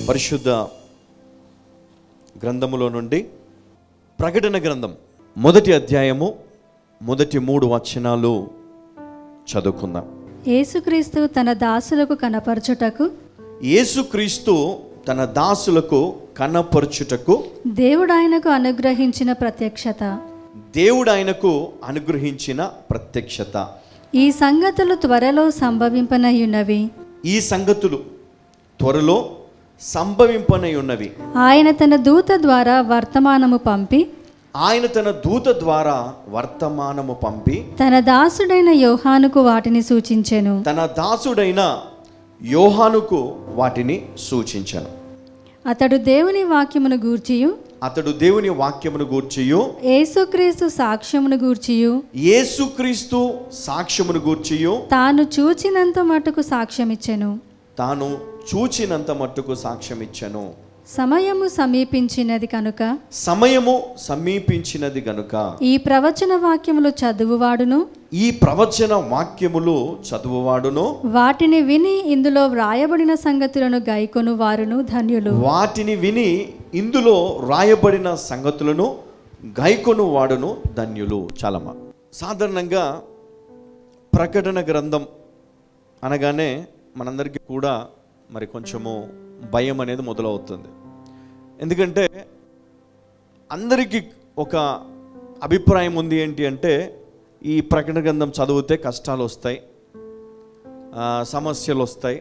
పరిశుద్ధ గ్రంథములో నుండి ప్రకటన గ్రంథం మొదటి అధ్యాయము మొదటి మూడు వచనాలు చదువుకుందాం యేసుక్రీస్తు తన దాసులకు కనపరచుటకు యేసుక్రీస్తు తన దాసులకు కనపరచుటకు దేవుడు ఆయనకు అనుగ్రహించిన ప్రత్యక్షత దేవుడు ఆయనకు అనుగ్రహించిన ప్రత్యక్షత ఈ సంగతులు త్వరలో సంభవింపనయ్యున్నవి ఈ సంగతులు త్వరలో సంభవింపనై ఉన్నవి ఆయన తన దూత ద్వారా వర్తమానము పంపి ఆయన తన దూత ద్వారా వర్తమానము పంపి తన దాసుడైన యోహానుకు వాటిని సూచించెను తన దాసుడైన యోహానుకు వాటిని సూచించను అతడు దేవుని వాక్యమును గూర్చియు అతడు దేవుని వాక్యమును గూర్చియు యేసుక్రీస్తు సాక్ష్యమును గూర్చియు యేసుక్రీస్తు సాక్ష్యమును గూర్చియు తాను చూచినంత మటుకు సాక్ష్యమిచ్చెను తాను చూచినంత మట్టుకు సాక్ష్యం ఇచ్చను సమయము సమీపించినది కనుక సమయము సమీపించినది గనుక ఈ ప్రవచన వాక్యములు చదువువాడును ఈ ప్రవచన వాక్యములు చదువువాడును వాటిని విని ఇందులో వ్రాయబడిన సంగతులను గైకొను వారును ధన్యులు వాటిని విని ఇందులో రాయబడిన సంగతులను గైకొను వాడును ధన్యులు చాలమ్మ సాధారణంగా ప్రకటన గ్రంథం అనగానే మనందరికీ కూడా మరి కొంచెము భయం అనేది మొదలవుతుంది ఎందుకంటే అందరికీ ఒక అభిప్రాయం ఉంది ఏంటి అంటే ఈ ప్రకటన గ్రంథం చదివితే కష్టాలు వస్తాయి ఆ, సమస్యలు వస్తాయి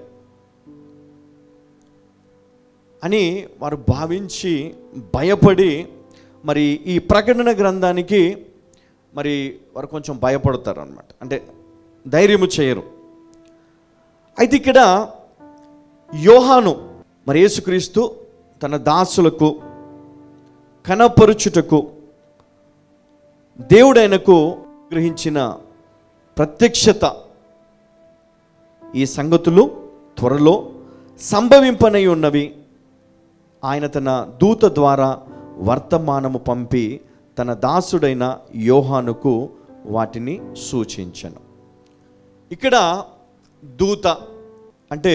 అని వారు భావించి భయపడి మరి ఈ ప్రకటన గ్రంథానికి మరి వారు కొంచెం భయపడతారు అనమాట అంటే ధైర్యము చేయరు అయితే ఇక్కడ యోహాను మరి యేసుక్రీస్తు తన దాసులకు కనపరుచుటకు దేవుడైనకు గ్రహించిన ప్రత్యక్షత ఈ సంగతులు త్వరలో సంభవింపనై ఉన్నవి ఆయన తన దూత ద్వారా వర్తమానము పంపి తన దాసుడైన యోహానుకు వాటిని సూచించను ఇక్కడ దూత అంటే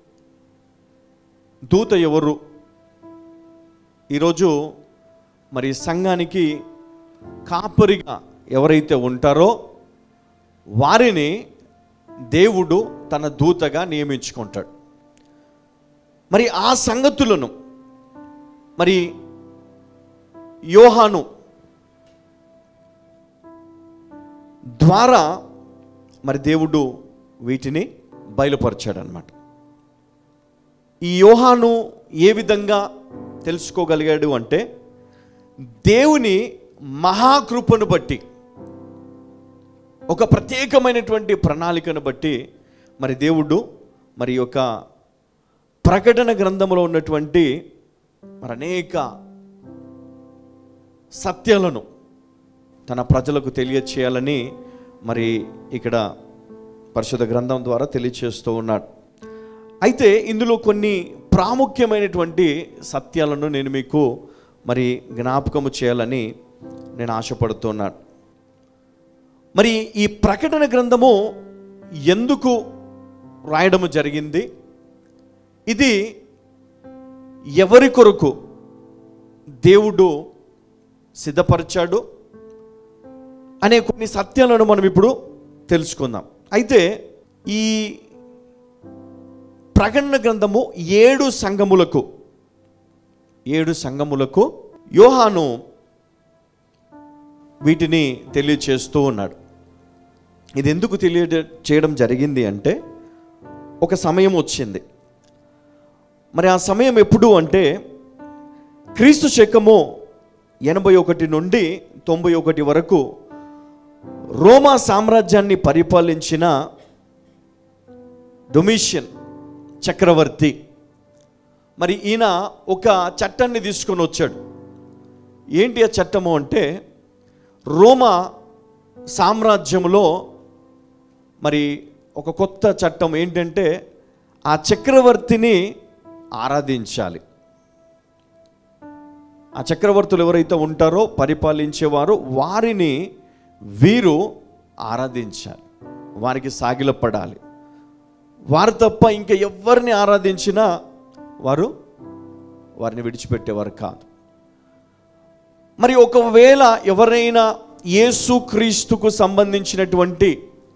దూత ఎవరు ఈరోజు మరి సంఘానికి కాపరిగా ఎవరైతే ఉంటారో వారిని దేవుడు తన దూతగా నియమించుకుంటాడు మరి ఆ సంగతులను మరి యోహాను ద్వారా మరి దేవుడు వీటిని బయలుపరిచాడు అనమాట ఈ యోహాను ఏ విధంగా తెలుసుకోగలిగాడు అంటే దేవుని మహాకృపను బట్టి ఒక ప్రత్యేకమైనటువంటి ప్రణాళికను బట్టి మరి దేవుడు మరి యొక్క ప్రకటన గ్రంథంలో ఉన్నటువంటి మరి అనేక సత్యాలను తన ప్రజలకు తెలియచేయాలని మరి ఇక్కడ పరిశుద్ధ గ్రంథం ద్వారా తెలియచేస్తూ ఉన్నాడు అయితే ఇందులో కొన్ని ప్రాముఖ్యమైనటువంటి సత్యాలను నేను మీకు మరి జ్ఞాపకము చేయాలని నేను ఆశపడుతున్నాను మరి ఈ ప్రకటన గ్రంథము ఎందుకు రాయడము జరిగింది ఇది ఎవరి కొరకు దేవుడు సిద్ధపరిచాడు అనే కొన్ని సత్యాలను మనం ఇప్పుడు తెలుసుకుందాం అయితే ఈ ప్రకటన గ్రంథము ఏడు సంఘములకు ఏడు సంఘములకు యోహాను వీటిని తెలియచేస్తూ ఉన్నాడు ఇది ఎందుకు తెలియ చేయడం జరిగింది అంటే ఒక సమయం వచ్చింది మరి ఆ సమయం ఎప్పుడు అంటే క్రీస్తు శకము ఎనభై ఒకటి నుండి తొంభై ఒకటి వరకు రోమా సామ్రాజ్యాన్ని పరిపాలించిన డొమిషియన్ చక్రవర్తి మరి ఈయన ఒక చట్టాన్ని తీసుకొని వచ్చాడు ఏంటి ఆ చట్టము అంటే రోమా సామ్రాజ్యంలో మరి ఒక కొత్త చట్టం ఏంటంటే ఆ చక్రవర్తిని ఆరాధించాలి ఆ చక్రవర్తులు ఎవరైతే ఉంటారో పరిపాలించేవారు వారిని వీరు ఆరాధించాలి వారికి సాగిలపడాలి వారు తప్ప ఇంకా ఎవరిని ఆరాధించినా వారు వారిని విడిచిపెట్టేవారు కాదు మరి ఒకవేళ ఎవరైనా యేసు క్రీస్తుకు సంబంధించినటువంటి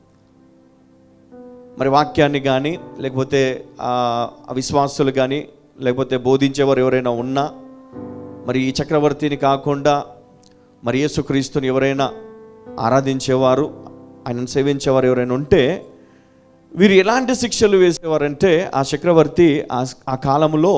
మరి వాక్యాన్ని కానీ లేకపోతే ఆ విశ్వాసులు కానీ లేకపోతే బోధించేవారు ఎవరైనా ఉన్నా మరి ఈ చక్రవర్తిని కాకుండా మరి యేసుక్రీస్తుని ఎవరైనా ఆరాధించేవారు ఆయనను సేవించేవారు ఎవరైనా ఉంటే వీరు ఎలాంటి శిక్షలు వేసేవారంటే ఆ చక్రవర్తి ఆ ఆ కాలంలో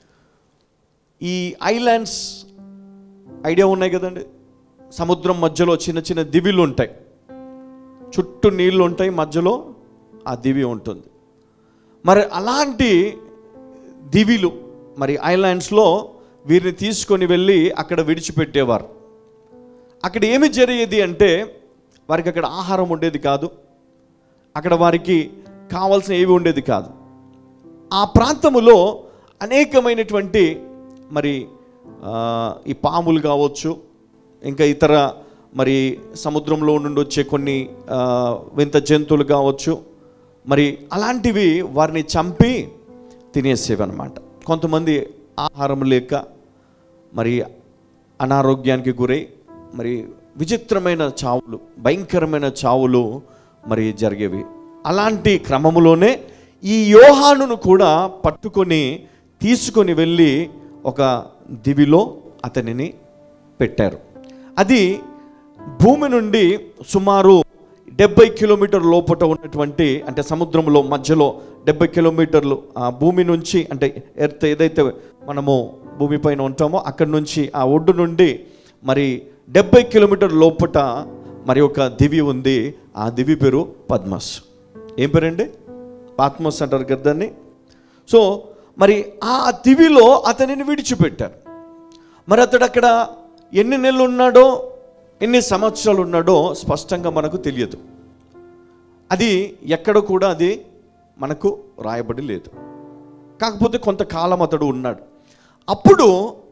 ఈ ఐలాండ్స్ ఐడియా ఉన్నాయి కదండి సముద్రం మధ్యలో చిన్న చిన్న దివిలు ఉంటాయి చుట్టూ నీళ్ళు ఉంటాయి మధ్యలో ఆ దివి ఉంటుంది మరి అలాంటి దివిలు మరి ఐలాండ్స్లో వీరిని తీసుకొని వెళ్ళి అక్కడ విడిచిపెట్టేవారు అక్కడ ఏమి జరిగేది అంటే వారికి అక్కడ ఆహారం ఉండేది కాదు అక్కడ వారికి కావాల్సిన ఏవి ఉండేది కాదు ఆ ప్రాంతములో అనేకమైనటువంటి మరి ఆ, ఈ పాములు కావచ్చు ఇంకా ఇతర మరి సముద్రంలో నుండి వచ్చే కొన్ని ఆ, వింత జంతువులు కావచ్చు మరి అలాంటివి వారిని చంపి తినేసేవి అనమాట కొంతమంది ఆహారం లేక మరి అనారోగ్యానికి గురై మరి విచిత్రమైన చావులు భయంకరమైన చావులు మరి జరిగేవి అలాంటి క్రమములోనే ఈ యోహానును కూడా పట్టుకొని తీసుకొని వెళ్ళి ఒక దివిలో అతనిని పెట్టారు అది భూమి నుండి సుమారు డెబ్బై కిలోమీటర్ లోపట ఉన్నటువంటి అంటే సముద్రంలో మధ్యలో డెబ్బై కిలోమీటర్లు ఆ భూమి నుంచి అంటే ఎర్త్ ఏదైతే మనము భూమిపైన ఉంటామో అక్కడి నుంచి ఆ ఒడ్డు నుండి మరి డెబ్బై కిలోమీటర్ లోపట మరి ఒక దివి ఉంది ఆ దివి పేరు పద్మస్ ఏం పేరండి పాత్మస్ అంటారు కదా దాన్ని సో మరి ఆ దివిలో అతనిని విడిచిపెట్టారు మరి అతడు అక్కడ ఎన్ని నెలలు ఉన్నాడో ఎన్ని సంవత్సరాలు ఉన్నాడో స్పష్టంగా మనకు తెలియదు అది ఎక్కడ కూడా అది మనకు రాయబడి లేదు కాకపోతే కొంతకాలం అతడు ఉన్నాడు అప్పుడు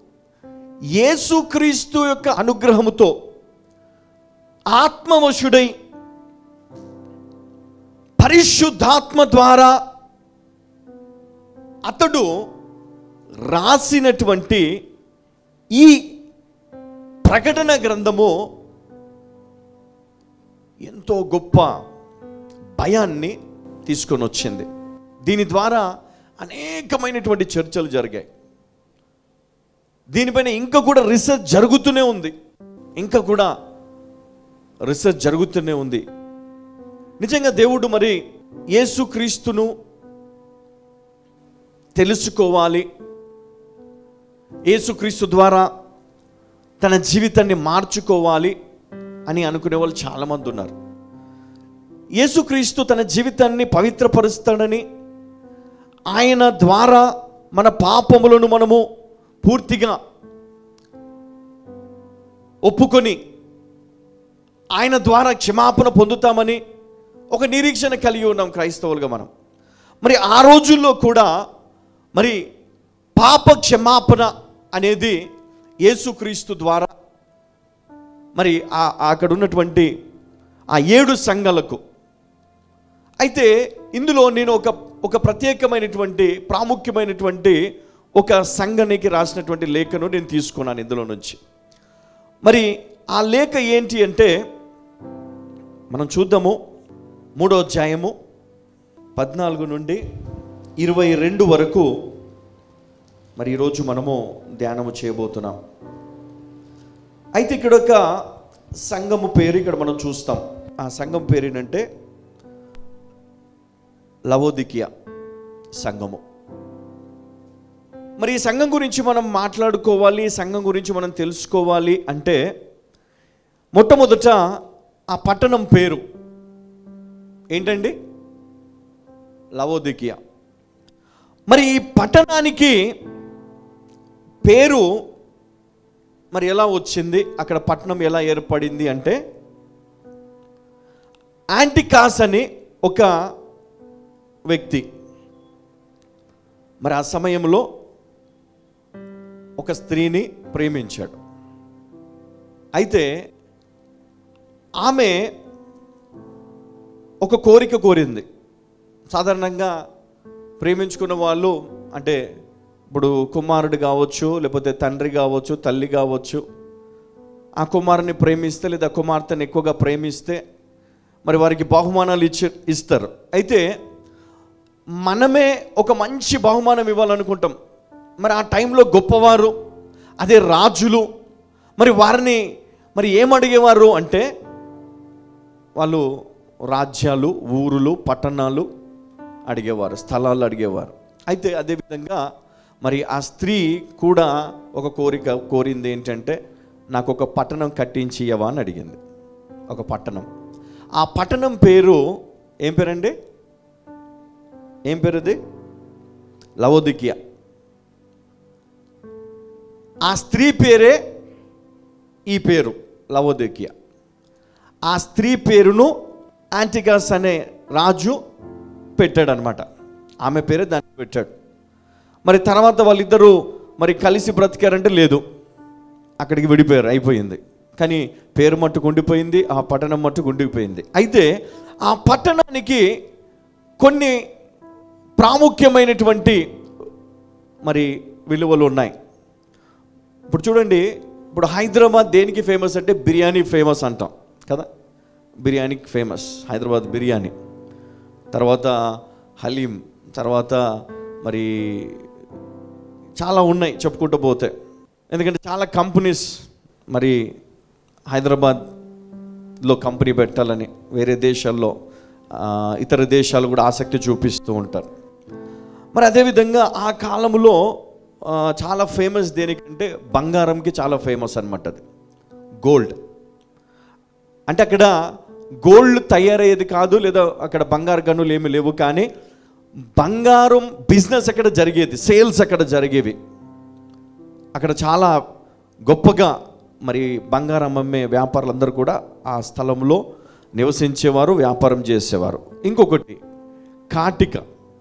యేసుక్రీస్తు యొక్క అనుగ్రహముతో ఆత్మవశుడై పరిశుద్ధాత్మ ద్వారా అతడు రాసినటువంటి ఈ ప్రకటన గ్రంథము ఎంతో గొప్ప భయాన్ని తీసుకొని వచ్చింది దీని ద్వారా అనేకమైనటువంటి చర్చలు జరిగాయి దీనిపైన ఇంకా కూడా రీసెర్చ్ జరుగుతూనే ఉంది ఇంకా కూడా రీసెర్చ్ జరుగుతూనే ఉంది నిజంగా దేవుడు మరి యేసుక్రీస్తును తెలుసుకోవాలి యేసుక్రీస్తు ద్వారా తన జీవితాన్ని మార్చుకోవాలి అని అనుకునే వాళ్ళు చాలామంది ఉన్నారు యేసుక్రీస్తు తన జీవితాన్ని పవిత్రపరుస్తాడని ఆయన ద్వారా మన పాపములను మనము పూర్తిగా ఒప్పుకొని ఆయన ద్వారా క్షమాపణ పొందుతామని ఒక నిరీక్షణ కలిగి ఉన్నాం క్రైస్తవులుగా మనం మరి ఆ రోజుల్లో కూడా మరి పాప క్షమాపణ అనేది యేసుక్రీస్తు ద్వారా మరి ఆ ఆ అక్కడ ఉన్నటువంటి ఆ ఏడు సంఘాలకు అయితే ఇందులో నేను ఒక ఒక ప్రత్యేకమైనటువంటి ప్రాముఖ్యమైనటువంటి ఒక సంఘానికి రాసినటువంటి లేఖను నేను తీసుకున్నాను ఇందులో నుంచి మరి ఆ లేఖ ఏంటి అంటే మనం చూద్దాము మూడో అధ్యాయము పద్నాలుగు నుండి ఇరవై రెండు వరకు మరి ఈరోజు మనము ధ్యానము చేయబోతున్నాం అయితే ఇక్కడ ఒక సంఘము పేరు ఇక్కడ మనం చూస్తాం ఆ సంఘం పేరు ఏంటంటే లవోదికియా సంఘము మరి ఈ సంఘం గురించి మనం మాట్లాడుకోవాలి ఈ సంఘం గురించి మనం తెలుసుకోవాలి అంటే మొట్టమొదట ఆ పట్టణం పేరు ఏంటండి లవోదికియా మరి ఈ పట్టణానికి పేరు మరి ఎలా వచ్చింది అక్కడ పట్టణం ఎలా ఏర్పడింది అంటే యాంటికాస్ అని ఒక వ్యక్తి మరి ఆ సమయంలో ఒక స్త్రీని ప్రేమించాడు అయితే ఆమె ఒక కోరిక కోరింది సాధారణంగా ప్రేమించుకున్న వాళ్ళు అంటే ఇప్పుడు కుమారుడు కావచ్చు లేకపోతే తండ్రి కావచ్చు తల్లి కావచ్చు ఆ కుమారుని ప్రేమిస్తే లేదా కుమార్తెను ఎక్కువగా ప్రేమిస్తే మరి వారికి బహుమానాలు ఇచ్చి ఇస్తారు అయితే మనమే ఒక మంచి బహుమానం ఇవ్వాలనుకుంటాం మరి ఆ టైంలో గొప్పవారు అదే రాజులు మరి వారిని మరి ఏమడిగేవారు అంటే వాళ్ళు రాజ్యాలు ఊరులు పట్టణాలు అడిగేవారు స్థలాలు అడిగేవారు అయితే అదేవిధంగా మరి ఆ స్త్రీ కూడా ఒక కోరిక కోరింది ఏంటంటే నాకు ఒక పట్టణం కట్టించి ఇవ్వవా అని అడిగింది ఒక పట్టణం ఆ పట్టణం పేరు ఏం పేరండి ఏం పేరు అది లవోదికియా ఆ స్త్రీ పేరే ఈ పేరు లవోదికియా ఆ స్త్రీ పేరును యాంటిగాస్ అనే రాజు పెట్టాడు అనమాట ఆమె పేరే దాన్ని పెట్టాడు మరి తర్వాత వాళ్ళిద్దరూ మరి కలిసి బ్రతికారంటే లేదు అక్కడికి విడిపోయారు అయిపోయింది కానీ పేరు మట్టుకు ఉండిపోయింది ఆ పట్టణం మట్టుకు ఉండిపోయింది అయితే ఆ పట్టణానికి కొన్ని ప్రాముఖ్యమైనటువంటి మరి విలువలు ఉన్నాయి ఇప్పుడు చూడండి ఇప్పుడు హైదరాబాద్ దేనికి ఫేమస్ అంటే బిర్యానీ ఫేమస్ అంటాం కదా బిర్యానీకి ఫేమస్ హైదరాబాద్ బిర్యానీ తర్వాత హలీం తర్వాత మరి చాలా ఉన్నాయి చెప్పుకుంటూ పోతే ఎందుకంటే చాలా కంపెనీస్ మరి హైదరాబాద్లో కంపెనీ పెట్టాలని వేరే దేశాల్లో ఆ, ఇతర దేశాలు కూడా ఆసక్తి చూపిస్తూ ఉంటారు మరి అదేవిధంగా ఆ కాలంలో ఆ, చాలా ఫేమస్ దేనికంటే బంగారంకి చాలా ఫేమస్ అనమాట అది గోల్డ్ అంటే అక్కడ గోల్డ్ తయారయ్యేది కాదు లేదా అక్కడ బంగారు గనులు ఏమి లేవు కానీ బంగారం బిజినెస్ అక్కడ జరిగేది సేల్స్ అక్కడ జరిగేవి అక్కడ చాలా గొప్పగా మరి బంగారం అమ్మే వ్యాపారులందరూ కూడా ఆ స్థలంలో నివసించేవారు వ్యాపారం చేసేవారు ఇంకొకటి కాటిక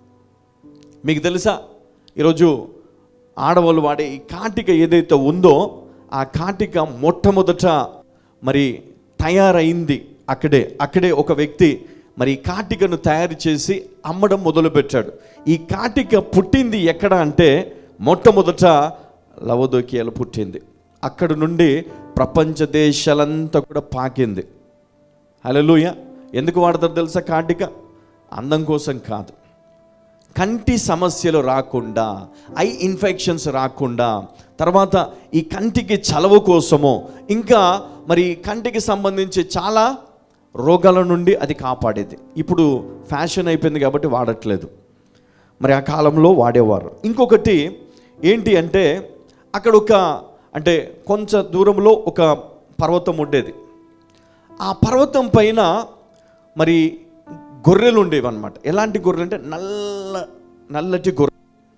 మీకు తెలుసా ఈరోజు ఆడవాళ్ళు వాడే ఈ కాటిక ఏదైతే ఉందో ఆ కాటిక మొట్టమొదట మరి తయారైంది అక్కడే అక్కడే ఒక వ్యక్తి మరి ఈ కాటికను తయారు చేసి అమ్మడం మొదలుపెట్టాడు ఈ కాటిక పుట్టింది ఎక్కడ అంటే మొట్టమొదట లవదోకియాలు పుట్టింది అక్కడ నుండి ప్రపంచ దేశాలంతా కూడా పాకింది హలోయ ఎందుకు వాడతారు తెలుసా కాటిక అందం కోసం కాదు కంటి సమస్యలు రాకుండా ఐ ఇన్ఫెక్షన్స్ రాకుండా తర్వాత ఈ కంటికి చలవ కోసము ఇంకా మరి కంటికి సంబంధించి చాలా రోగాల నుండి అది కాపాడేది ఇప్పుడు ఫ్యాషన్ అయిపోయింది కాబట్టి వాడట్లేదు మరి ఆ కాలంలో వాడేవారు ఇంకొకటి ఏంటి అంటే అక్కడ ఒక అంటే కొంచెం దూరంలో ఒక పర్వతం ఉండేది ఆ పర్వతం పైన మరి గొర్రెలు ఉండేవి అనమాట ఎలాంటి గొర్రెలు అంటే నల్ల నల్లటి గొర్రె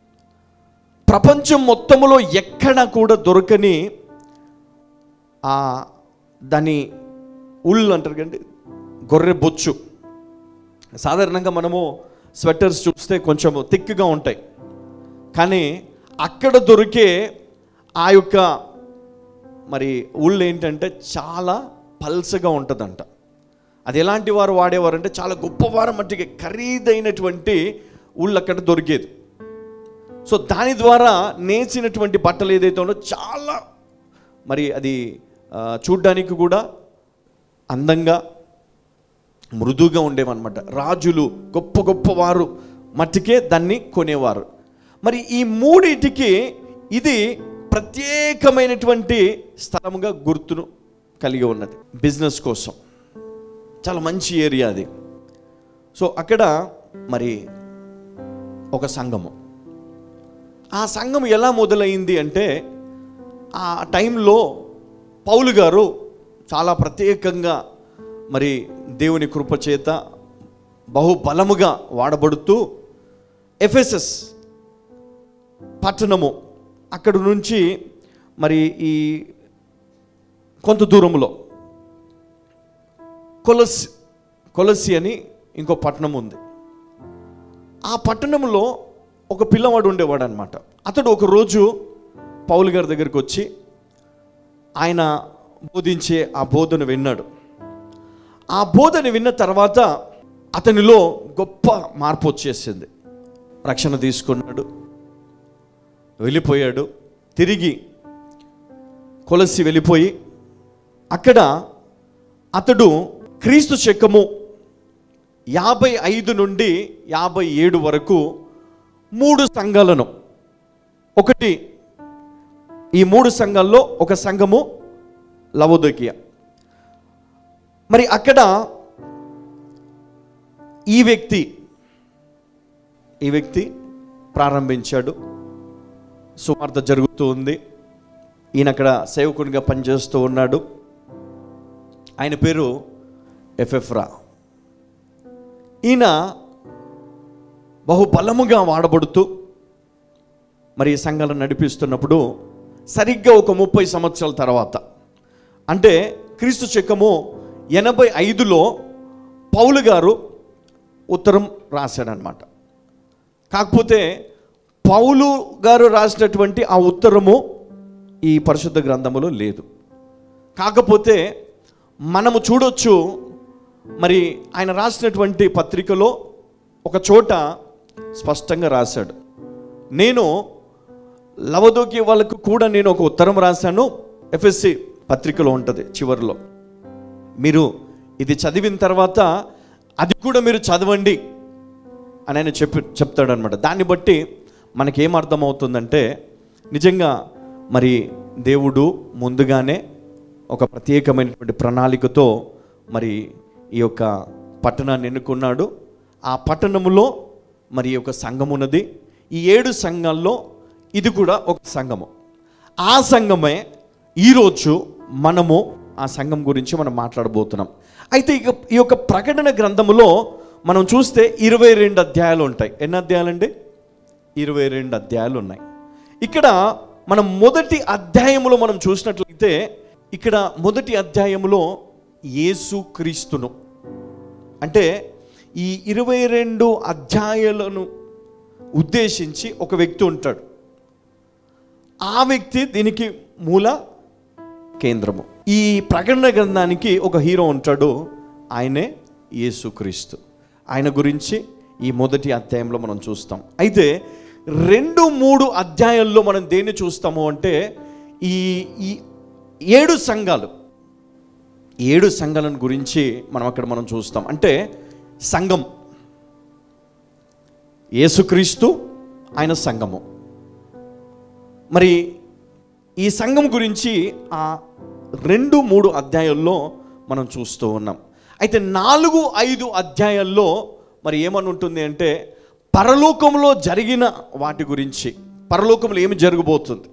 ప్రపంచం మొత్తములో ఎక్కడ కూడా దొరకని ఆ దాని ఉళ్ళు అంటారు కండి గొర్రె బొచ్చు సాధారణంగా మనము స్వెటర్స్ చూస్తే కొంచెం థిక్గా ఉంటాయి కానీ అక్కడ దొరికే ఆ యొక్క మరి ఉళ్ళు ఏంటంటే చాలా పల్సగా ఉంటుందంట అది ఎలాంటి వారు వాడేవారంటే చాలా గొప్పవారు మట్టికి ఖరీదైనటువంటి ఉళ్ళు అక్కడ దొరికేది సో దాని ద్వారా నేసినటువంటి బట్టలు ఏదైతే ఉందో చాలా మరి అది ఆ, చూడ్డానికి కూడా అందంగా మృదువుగా ఉండేవన్నమాట రాజులు గొప్ప గొప్ప వారు మట్టికే దాన్ని కొనేవారు మరి ఈ మూడిటికి ఇది ప్రత్యేకమైనటువంటి స్థలముగా గుర్తును కలిగి ఉన్నది బిజినెస్ కోసం చాలా మంచి ఏరియా అది సో అక్కడ మరి ఒక సంఘము ఆ సంఘం ఎలా మొదలైంది అంటే ఆ టైంలో పౌలు గారు చాలా ప్రత్యేకంగా మరి దేవుని కృపచేత బహుబలముగా వాడబడుతూ ఎఫెసెస్ పట్టణము అక్కడ నుంచి మరి ఈ కొంత దూరంలో కొలసి కొలసి అని ఇంకో పట్టణం ఉంది ఆ పట్టణంలో ఒక పిల్లవాడు ఉండేవాడు అనమాట అతడు ఒక రోజు పౌలు గారి దగ్గరికి వచ్చి ఆయన బోధించే ఆ బోధన విన్నాడు ఆ బోధన విన్న తర్వాత అతనిలో గొప్ప మార్పు వచ్చేసింది రక్షణ తీసుకున్నాడు వెళ్ళిపోయాడు తిరిగి కొలసి వెళ్ళిపోయి అక్కడ అతడు క్రీస్తు శకము యాభై ఐదు నుండి యాభై ఏడు వరకు మూడు సంఘాలను ఒకటి ఈ మూడు సంఘాల్లో ఒక సంఘము లవోదకియ మరి అక్కడ ఈ వ్యక్తి ఈ వ్యక్తి ప్రారంభించాడు సువార్త జరుగుతూ ఉంది ఈయన అక్కడ సేవకునిగా పనిచేస్తూ ఉన్నాడు ఆయన పేరు ఎఫెఫ్రా ఈయన బహుబలముగా వాడబడుతూ మరి ఈ సంఘాలను నడిపిస్తున్నప్పుడు సరిగ్గా ఒక ముప్పై సంవత్సరాల తర్వాత అంటే క్రీస్తు శకము ఎనభై ఐదులో పౌలు గారు ఉత్తరం రాశాడనమాట కాకపోతే పౌలు గారు రాసినటువంటి ఆ ఉత్తరము ఈ పరిశుద్ధ గ్రంథములో లేదు కాకపోతే మనము చూడొచ్చు మరి ఆయన రాసినటువంటి పత్రికలో ఒక చోట స్పష్టంగా రాశాడు నేను లవదోకి వాళ్ళకు కూడా నేను ఒక ఉత్తరం రాశాను ఎఫ్ఎస్సి పత్రికలో ఉంటుంది చివరిలో మీరు ఇది చదివిన తర్వాత అది కూడా మీరు చదవండి అని ఆయన చెప్పి చెప్తాడనమాట దాన్ని బట్టి మనకేం అర్థమవుతుందంటే నిజంగా మరి దేవుడు ముందుగానే ఒక ప్రత్యేకమైనటువంటి ప్రణాళికతో మరి ఈ యొక్క పట్టణాన్ని ఎన్నుకున్నాడు ఆ పట్టణములో మరి ఈ యొక్క సంఘం ఉన్నది ఈ ఏడు సంఘాల్లో ఇది కూడా ఒక సంఘము ఆ సంఘమే ఈరోజు మనము ఆ సంఘం గురించి మనం మాట్లాడబోతున్నాం అయితే ఇక ఈ యొక్క ప్రకటన గ్రంథములో మనం చూస్తే ఇరవై రెండు అధ్యాయాలు ఉంటాయి ఎన్ని అధ్యాయాలండి ఇరవై రెండు అధ్యాయాలు ఉన్నాయి ఇక్కడ మనం మొదటి అధ్యాయములో మనం చూసినట్లయితే ఇక్కడ మొదటి అధ్యాయములో యేసు క్రీస్తును అంటే ఈ ఇరవై రెండు అధ్యాయాలను ఉద్దేశించి ఒక వ్యక్తి ఉంటాడు ఆ వ్యక్తి దీనికి మూల కేంద్రము ఈ ప్రకటన గ్రంథానికి ఒక హీరో ఉంటాడు ఆయనే యేసుక్రీస్తు ఆయన గురించి ఈ మొదటి అధ్యాయంలో మనం చూస్తాం అయితే రెండు మూడు అధ్యాయాల్లో మనం దేన్ని చూస్తాము అంటే ఈ ఈ ఏడు సంఘాలు ఏడు సంఘాలను గురించి మనం అక్కడ మనం చూస్తాం అంటే సంఘం యేసుక్రీస్తు ఆయన సంఘము మరి ఈ సంఘం గురించి ఆ రెండు మూడు అధ్యాయాల్లో మనం చూస్తూ ఉన్నాం అయితే నాలుగు ఐదు అధ్యాయాల్లో మరి ఏమని ఉంటుంది అంటే పరలోకంలో జరిగిన వాటి గురించి పరలోకంలో ఏమి జరగబోతుంది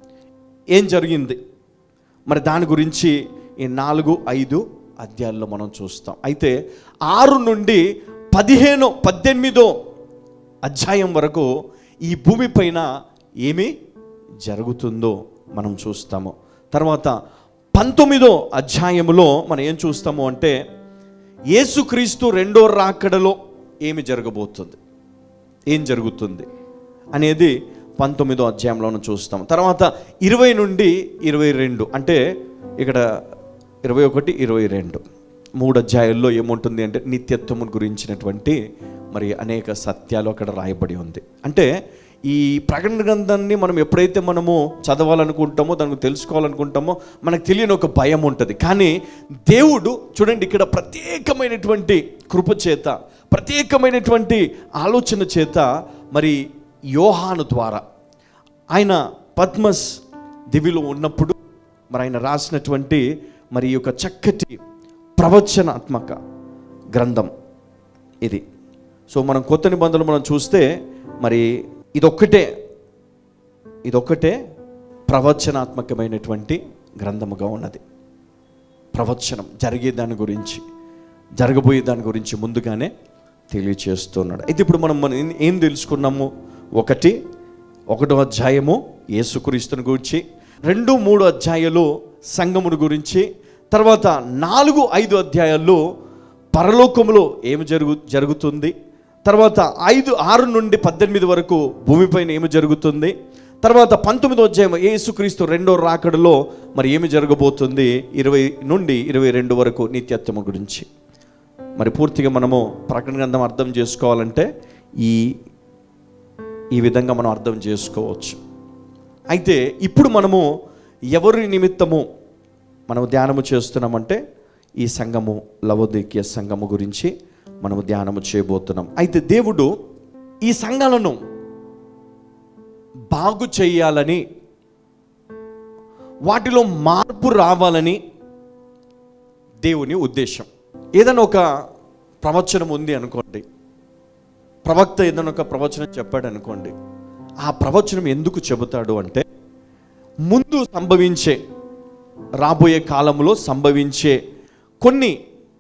ఏం జరిగింది మరి దాని గురించి ఈ నాలుగు ఐదు అధ్యాయాల్లో మనం చూస్తాం అయితే ఆరు నుండి పదిహేను పద్దెనిమిదో అధ్యాయం వరకు ఈ భూమిపైన ఏమి జరుగుతుందో మనం చూస్తాము తర్వాత పంతొమ్మిదో అధ్యాయములో మనం ఏం చూస్తాము అంటే యేసుక్రీస్తు రెండో రాకడలో ఏమి జరగబోతుంది ఏం జరుగుతుంది అనేది పంతొమ్మిదో అధ్యాయంలో మనం చూస్తాం తర్వాత ఇరవై నుండి ఇరవై రెండు అంటే ఇక్కడ ఇరవై ఒకటి ఇరవై రెండు మూడు అధ్యాయాల్లో ఏముంటుంది అంటే నిత్యత్వము గురించినటువంటి మరి అనేక సత్యాలు అక్కడ రాయబడి ఉంది అంటే ఈ ప్రకటన గ్రంథాన్ని మనం ఎప్పుడైతే మనము చదవాలనుకుంటామో దానికి తెలుసుకోవాలనుకుంటామో మనకు తెలియని ఒక భయం ఉంటుంది కానీ దేవుడు చూడండి ఇక్కడ ప్రత్యేకమైనటువంటి కృప చేత ప్రత్యేకమైనటువంటి ఆలోచన చేత మరి యోహాను ద్వారా ఆయన పద్మస్ దివిలో ఉన్నప్పుడు మరి ఆయన రాసినటువంటి మరి ఈ యొక్క చక్కటి ప్రవచనాత్మక గ్రంథం ఇది సో మనం కొత్త నిబంధనలు మనం చూస్తే మరి ఇదొక్కటే ఇదొక్కటే ప్రవచనాత్మకమైనటువంటి గ్రంథముగా ఉన్నది ప్రవచనం జరిగే దాని గురించి జరగబోయే దాని గురించి ముందుగానే తెలియచేస్తున్నాడు అయితే ఇప్పుడు మనం మనం ఏం- ఏం తెలుసుకున్నాము ఒకటి ఒకటో అధ్యాయము యేసుక్రీస్తుని గురించి రెండు మూడు అధ్యాయాలు సంగమును గురించి తర్వాత నాలుగు ఐదు అధ్యాయాల్లో పరలోకములో ఏమి జరుగు జరుగుతుంది తర్వాత ఐదు ఆరు నుండి పద్దెనిమిది వరకు భూమిపైన ఏమి జరుగుతుంది తర్వాత పంతొమ్మిదో అధ్యాయం యేసుక్రీస్తు రెండో రాకడలో మరి ఏమి జరగబోతుంది ఇరవై నుండి ఇరవై రెండు వరకు నిత్యత్వము గురించి మరి పూర్తిగా మనము ప్రకటన గ్రంథం అర్థం చేసుకోవాలంటే ఈ ఈ విధంగా మనం అర్థం చేసుకోవచ్చు అయితే ఇప్పుడు మనము ఎవరి నిమిత్తము మనము ధ్యానము చేస్తున్నామంటే ఈ సంఘము లవోదిక్య సంఘము గురించి మనము ధ్యానము చేయబోతున్నాం అయితే దేవుడు ఈ సంఘాలను బాగు చేయాలని వాటిలో మార్పు రావాలని దేవుని ఉద్దేశం ఏదైనా ఒక ప్రవచనం ఉంది అనుకోండి ప్రవక్త ఏదైనా ఒక ప్రవచనం చెప్పాడు అనుకోండి ఆ ప్రవచనం ఎందుకు చెబుతాడు అంటే ముందు సంభవించే రాబోయే కాలంలో సంభవించే కొన్ని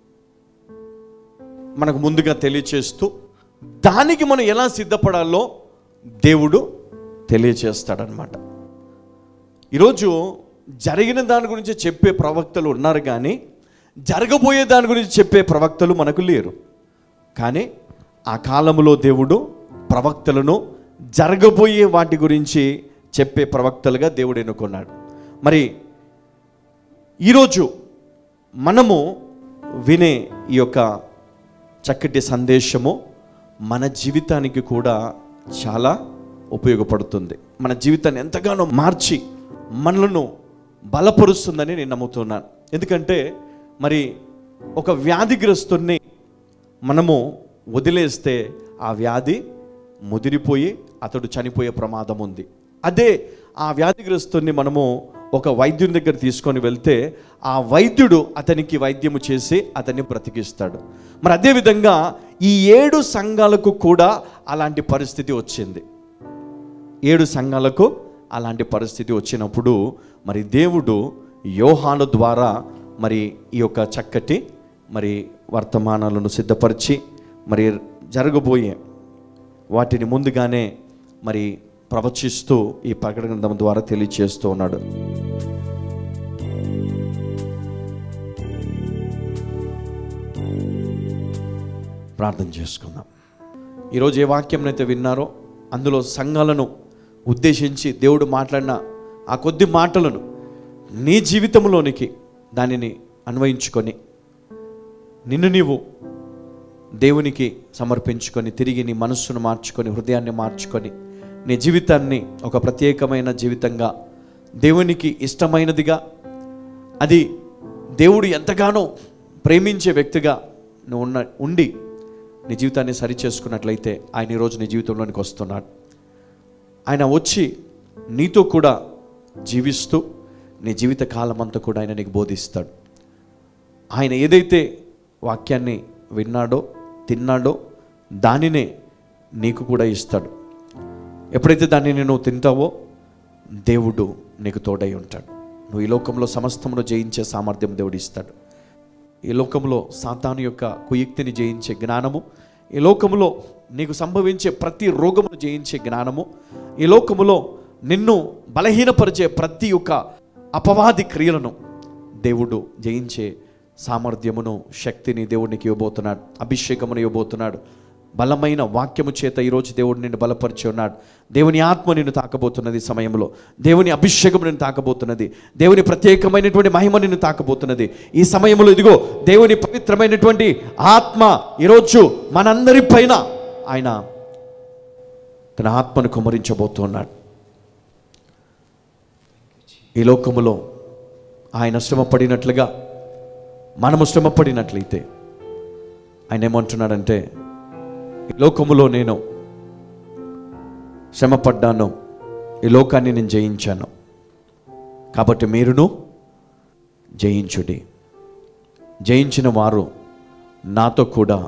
మనకు ముందుగా తెలియచేస్తూ దానికి మనం ఎలా సిద్ధపడాలో దేవుడు తెలియచేస్తాడనమాట ఈరోజు జరిగిన దాని గురించి చెప్పే ప్రవక్తలు ఉన్నారు కానీ జరగబోయే దాని గురించి చెప్పే ప్రవక్తలు మనకు లేరు కానీ ఆ కాలంలో దేవుడు ప్రవక్తలను జరగబోయే వాటి గురించి చెప్పే ప్రవక్తలుగా దేవుడు ఎన్నుకున్నాడు మరి ఈరోజు మనము వినే ఈ యొక్క చక్కటి సందేశము మన జీవితానికి కూడా చాలా ఉపయోగపడుతుంది మన జీవితాన్ని ఎంతగానో మార్చి మనలను బలపరుస్తుందని నేను నమ్ముతున్నాను ఎందుకంటే మరి ఒక వ్యాధిగ్రస్తుని మనము వదిలేస్తే ఆ వ్యాధి ముదిరిపోయి అతడు చనిపోయే ప్రమాదం ఉంది అదే ఆ వ్యాధిగ్రస్తుని మనము ఒక వైద్యుని దగ్గర తీసుకొని వెళ్తే ఆ వైద్యుడు అతనికి వైద్యము చేసి అతన్ని బ్రతికిస్తాడు మరి అదేవిధంగా ఈ ఏడు సంఘాలకు కూడా అలాంటి పరిస్థితి వచ్చింది ఏడు సంఘాలకు అలాంటి పరిస్థితి వచ్చినప్పుడు మరి దేవుడు యోహాను ద్వారా మరి ఈ యొక్క చక్కటి మరి వర్తమానాలను సిద్ధపరిచి మరి జరగబోయే వాటిని ముందుగానే మరి ప్రవచిస్తూ ఈ ప్రకటన గ్రంథం ద్వారా తెలియచేస్తూ ఉన్నాడు ప్రార్థన చేసుకుందాం ఈరోజు ఏ వాక్యం అయితే విన్నారో అందులో సంఘాలను ఉద్దేశించి దేవుడు మాట్లాడిన ఆ కొద్ది మాటలను నీ జీవితంలోనికి దానిని అన్వయించుకొని నిన్ను నీవు దేవునికి సమర్పించుకొని తిరిగి నీ మనస్సును మార్చుకొని హృదయాన్ని మార్చుకొని నీ జీవితాన్ని ఒక ప్రత్యేకమైన జీవితంగా దేవునికి ఇష్టమైనదిగా అది దేవుడు ఎంతగానో ప్రేమించే వ్యక్తిగా నువ్వు ఉన్న ఉండి నీ జీవితాన్ని సరి చేసుకున్నట్లయితే ఆయన ఈరోజు నీ జీవితంలోనికి వస్తున్నాడు ఆయన వచ్చి నీతో కూడా జీవిస్తూ నీ జీవిత కాలం అంతా కూడా ఆయన నీకు బోధిస్తాడు ఆయన ఏదైతే వాక్యాన్ని విన్నాడో తిన్నాడో దానినే నీకు కూడా ఇస్తాడు ఎప్పుడైతే దానిని నువ్వు తింటావో దేవుడు నీకు తోడై ఉంటాడు నువ్వు ఈ లోకంలో సమస్తమును జయించే సామర్థ్యం దేవుడు ఇస్తాడు ఈ లోకంలో సాతాను యొక్క కుయుక్తిని జయించే జ్ఞానము ఈ లోకములో నీకు సంభవించే ప్రతి రోగమును జయించే జ్ఞానము ఈ లోకములో నిన్ను బలహీనపరిచే ప్రతి ఒక్క అపవాది క్రియలను దేవుడు జయించే సామర్థ్యమును శక్తిని దేవుడికి ఇవ్వబోతున్నాడు అభిషేకమును ఇవ్వబోతున్నాడు బలమైన వాక్యము చేత ఈరోజు దేవుడు నిన్ను బలపరిచి ఉన్నాడు దేవుని ఆత్మ నిన్ను తాకబోతున్నది ఈ సమయంలో దేవుని అభిషేకం నిన్ను తాకబోతున్నది దేవుని ప్రత్యేకమైనటువంటి మహిమ నిన్ను తాకబోతున్నది ఈ సమయంలో ఇదిగో దేవుని పవిత్రమైనటువంటి ఆత్మ ఈరోజు మనందరి పైన ఆయన తన ఆత్మను కుమరించబోతున్నాడు ఈ లోకములో ఆయన శ్రమ పడినట్లుగా మనము శ్రమ పడినట్లయితే ఆయన ఏమంటున్నాడంటే ఈ లోకములో నేను శ్రమపడ్డాను ఈ లోకాన్ని నేను జయించాను కాబట్టి మీరును జయించుడి జయించిన వారు నాతో కూడా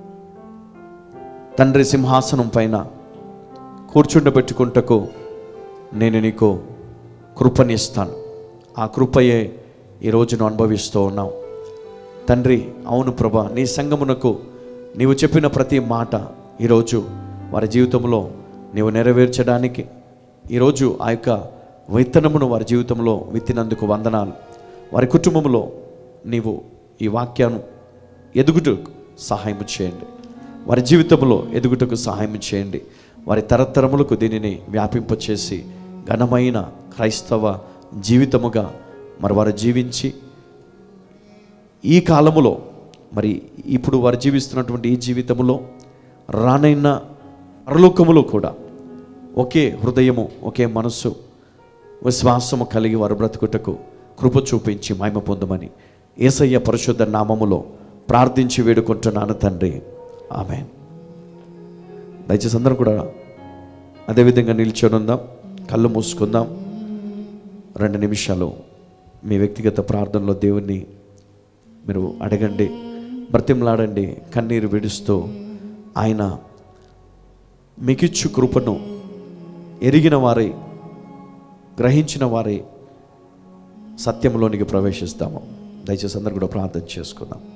తండ్రి సింహాసనం పైన కూర్చుండబెట్టుకుంటకు నేను నీకు కృపనిస్తాను ఆ కృపయే ఈరోజు నువ్వు అనుభవిస్తూ ఉన్నావు తండ్రి అవును ప్రభా నీ సంగమునకు నీవు చెప్పిన ప్రతి మాట ఈరోజు వారి జీవితంలో నీవు నెరవేర్చడానికి ఈరోజు ఆ యొక్క విత్తనమును వారి జీవితంలో విత్తినందుకు వందనాలు వారి కుటుంబంలో నీవు ఈ వాక్యాన్ని ఎదుగుటకు సహాయం చేయండి వారి జీవితంలో ఎదుగుటకు సహాయం చేయండి వారి తరతరములకు దీనిని వ్యాపింపచేసి ఘనమైన క్రైస్తవ జీవితముగా మరి వారు జీవించి ఈ కాలములో మరి ఇప్పుడు వారు జీవిస్తున్నటువంటి ఈ జీవితములో రానైన పరలోకములో కూడా ఒకే హృదయము ఒకే మనస్సు విశ్వాసము కలిగి వారు బ్రతుకుటకు కృప చూపించి మహిమ పొందమని ఏసయ్య పరిశుద్ధ నామములో ప్రార్థించి వేడుకుంటున్నాను తండ్రి ఆమె దయచేసి అందరం కూడా అదేవిధంగా నిల్చొని ఉందాం కళ్ళు మూసుకుందాం రెండు నిమిషాలు మీ వ్యక్తిగత ప్రార్థనలో దేవుణ్ణి మీరు అడగండి బ్రతిమలాడండి కన్నీరు విడుస్తూ ఆయన మికిచ్చు కృపను ఎరిగిన వారై గ్రహించిన వారై సత్యంలోనికి ప్రవేశిస్తాము దయచేసి అందరు కూడా ప్రార్థన చేసుకుందాం